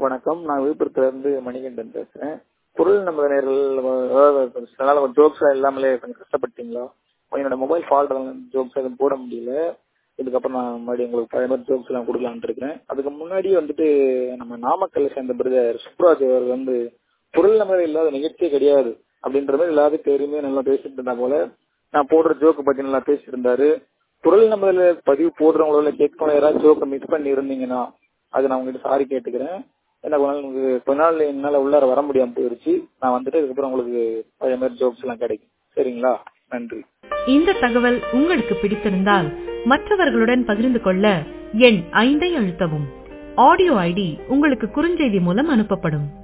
வணக்கம் நான் விழுப்புரத்துல இருந்து மணிகண்டன் பேசுறேன் பொருள் நம்ம நேர்கள் சில ஜோக்ஸ் இல்லாமலே கொஞ்சம் கஷ்டப்பட்டீங்களா என்னோட மொபைல் ஃபால்ட் ஜோக்ஸ் எதுவும் போட முடியல இதுக்கப்புறம் நான் மறுபடியும் உங்களுக்கு பழைய மாதிரி ஜோக்ஸ் எல்லாம் கொடுக்கலான்ட்டு இருக்கிறேன் அதுக்கு முன்னாடி வந்துட்டு நம்ம நாமக்கல்ல சேர்ந்த பிரதர் சுப்ராஜ் அவர் வந்து பொருள் நம்ம இல்லாத நிகழ்ச்சியே கிடையாது அப்படின்ற மாதிரி எல்லாத்தையும் பெருமையா நல்லா பேசிட்டு இருந்தா போல நான் போடுற ஜோக்கு பத்தி நல்லா பேசிட்டு இருந்தாரு பொருள் நம்மள பதிவு போடுறவங்களோட கேட்கணும் யாராவது ஜோக்கை மிஸ் பண்ணி இருந்தீங்கன்னா அது நான் உங்ககிட்ட சாரி கேட்டுக்கிறேன் ஏன்னா கொஞ்ச நாள் உங்களுக்கு கொஞ்ச நாள் என்னால உள்ளார வர முடியாம போயிருச்சு நான் வந்துட்டு அதுக்கப்புறம் உங்களுக்கு பழைய மாதிரி ஜோக்ஸ் எல்லாம் கிடைக்கும் சரிங்களா நன்றி இந்த தகவல் உங்களுக்கு பிடித்திருந்தால் மற்றவர்களுடன் பகிர்ந்து கொள்ள எண் ஐந்தை அழுத்தவும் ஆடியோ ஐடி உங்களுக்கு குறுஞ்செய்தி மூலம் அனுப்பப்படும்